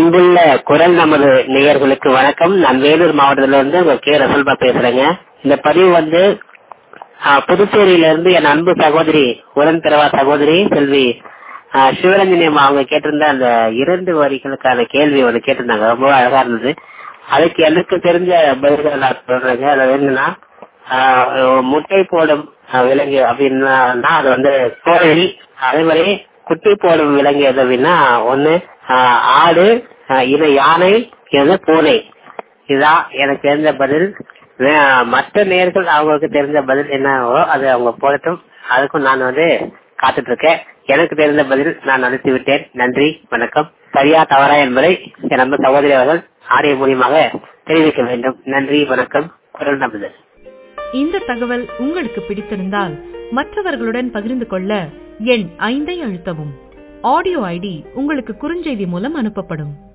அன்புள்ள குரல் நமது நேயர்களுக்கு வணக்கம் நான் வேலூர் மாவட்டத்துல இருந்து உங்க கே ரசல்பா பேசுறேங்க இந்த பதிவு வந்து ஆஹ், புதுச்சேரியில இருந்து என் அன்பு சகோதரி உடன் பிறவா சகோதரி செல்வி ஆஹ், சிவரஞ்சனி அம்மா அவங்க கேட்டிருந்த அந்த இரண்டு வரிகளுக்கான கேள்வி ஒன்று கேட்டிருந்தாங்க ரொம்ப அழகா இருந்தது அதுக்கு எனக்கு தெரிஞ்ச பதில்கள் நான் சொல்றேங்க அது என்னன்னா ஆஹ், முட்டை போடும் ஆஹ், விலங்கு அப்படின்னா அது வந்து கோழி அதே மாதிரி குட்டி போடும் விலங்கு எது அப்படின்னா ஒண்ணு ஆஹ், ஆடு ஆஹ், இது யானை இது பூனை இதுதான் எனக்கு தெரிஞ்ச பதில் வே- மற்ற நேர்கள் அவங்களுக்கு தெரிஞ்ச பதில் என்னவோ அது அவங்க போடட்டும் அதுக்கும் நான் வந்து காத்துட்டு இருக்கேன் எனக்கு தெரிந்த பதில் நான் அனுப்பி விட்டேன் நன்றி வணக்கம் சரியா தவறா என்பதை என் நம்ம சகோதரி அவர்கள் ஆடியோ மூலியமாக தெரிவிக்க வேண்டும் நன்றி வணக்கம் குரல் நம்புதல் இந்த தகவல் உங்களுக்கு பிடித்திருந்தால் மற்றவர்களுடன் பகிர்ந்து கொள்ள எண் ஐந்தை அழுத்தவும் ஆடியோ ஐடி உங்களுக்கு குறுஞ்செய்தி மூலம் அனுப்பப்படும்